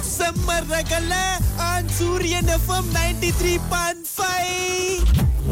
செம்ம ரகல ஆன் Suryan FM ninety three point five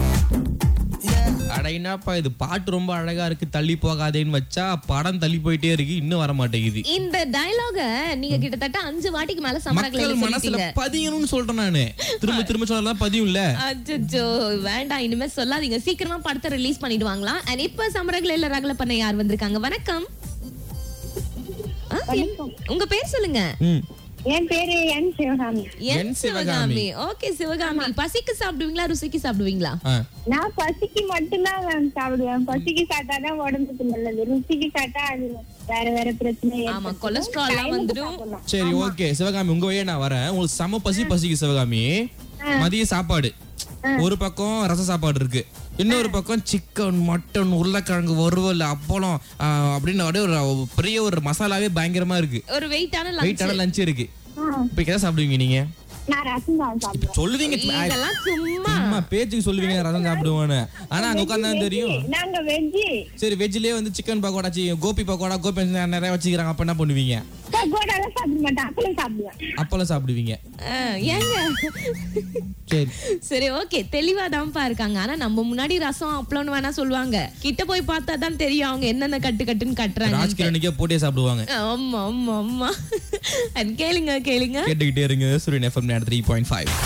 அட என்னப்பா இது பாட்டு ரொம்ப அழகா இருக்கு தள்ளி போகாதேன்னு வச்சா படம் தள்ளி போயிட்டே இருக்கு இன்னும் வர மாட்டேங்குது இந்த டயலாக நீங்க கிட்டத்தட்ட அஞ்சு வாட்டிக்கு மேல சமரக்கலையில மக்கள் மனசுல சொல்லிட்டீங்க பதியணும்னு சொல்றேன் நானு திரும்ப திரும்ப சொல்லலாம் பதியும் இல்ல அச்சோ வேண்டாம் இனிமே சொல்லாதீங்க சீக்கிரமா படத்தை ரிலீஸ் பண்ணிடுவாங்களா அண்ட் இப்ப சமரகலையில ரகல பண்ண யார் வந்திருக்காங்க வணக்கம் ஆ, உங்க பேர் சொல்லுங்க ம். என் பேரு என் சிவகாமி என் என் சிவகாமி. சிவகாமி ஓகே சிவகாமி பசிக்கு சாப்பிடுவீங்களா ருசிக்கு சாப்பிடுவீங்களா ஆ. நான் பசிக்கு மட்டும்தான் மேம் சாப்பிடுவேன் பசிக்கு சாப்பிட்டாதான் உடம்புக்கு நல்லது ருசிக்கு சாப்பிட்டா அது வேற வேற பிரச்சனை ஆமா ஏற்படுத்தும். கொலஸ்ட்ரால் எல்லாம் டைமுக்கு வந்துடும் சாப்பிடலாம். சரி ஓகே சிவகாமி உங்க வழியா நான் வரேன் உங்களுக்கு செம பசி பசிக்கு சிவகாமி மதிய சாப்பாடு ஒரு பக்கம் ரச சாப்பாடு இருக்கு இன்னொரு பக்கம் சிக்கன் மட்டன் உருளைக்கிழங்கு வறுவல் அப்பளம் ஆ, அப்படின்னு அப்படியே ஒரு பெரிய ஒரு மசாலாவே பயங்கரமா இருக்கு ஒரு வெயிட்டான லஞ்ச் வெயிட்டான லஞ்ச் இருக்கு ஆ, இப்ப எதை சாப்பிடுவீங்க நீங்க நான் ரசம் தான் சாப்பிடுவேன் சொல்லுவீங்க இதெல்லாம் சும்மா சும்மா பேச்சுக்கு சொல்லுவீங்க ரசம் சாப்பிடுவோன்னு ஆனா அங்க உட்காந்தா தெரியும் நாங்க வெஜ்ஜி சரி வெஜ்லயே வந்து சிக்கன் பக்கோடா சி- கோபி பக்கோடா கோபி நிறைய வச்சுக்கிறாங்க அப்ப என்ன பண்ணுவீங்க பக்கோடாலாம் சாப்பிட மாட்டேன் அப்பளம் சாப்பிடுவேன் அப்பெல்லாம் சாப்பிடுவீங்க ஆ, ஏங்க சரி சரி ஓகே தெளிவா தான்ப்பா இருக்காங்க ஆனா நம்ம முன்னாடி ரசம் அப்பளம்னு வேணா சொல்லுவாங்க கிட்ட போய் பார்த்தா தான் தெரியும் அவங்க என்னென்ன கட்டு கட்டுன்னு கட்டுறாங்க ராஜ்கிரனுக்கே போட்டே சாப்பிடுவாங்க ஆமா ஆமா ஆமா அது கேளுங்க கேளுங்க கேட்டுக்கிட்டே இருங்க சூரியன் எஃப்எம் த்ரீ பாயிண்ட் ஃபைவ்